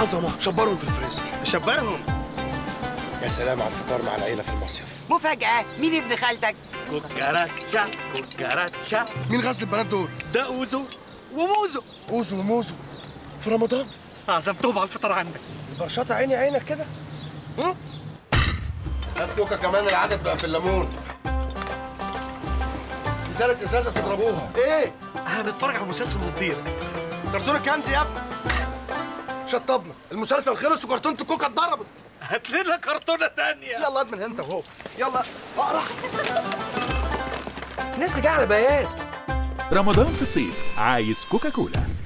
عظمه شبرهم في الفريزر شبرهم يا سلام على الفطار مع العيله في المصيف مفاجأة مين ابن خالتك؟ كوكاراتشا كوكاراتشا مين غزل البنات دول ده اوزو وموزو اوزو وموزو في رمضان عزمتهم على الفطار عندك البرشاطة عيني عينك كده هم؟ هات كوكا كمان العدد بقى في الليمون لذلك ازازه تضربوها ايه هنتفرج على مسلسل مطير كرتون الكنز يا ابني شطبنا المسلسل خلص وكرتونه الكوكا اتضربت هات لنا كرتونه تانية يلا ادمن انت وهو يلا اقرا الناس دي جايه على بيات رمضان في الصيف عايز كوكاكولا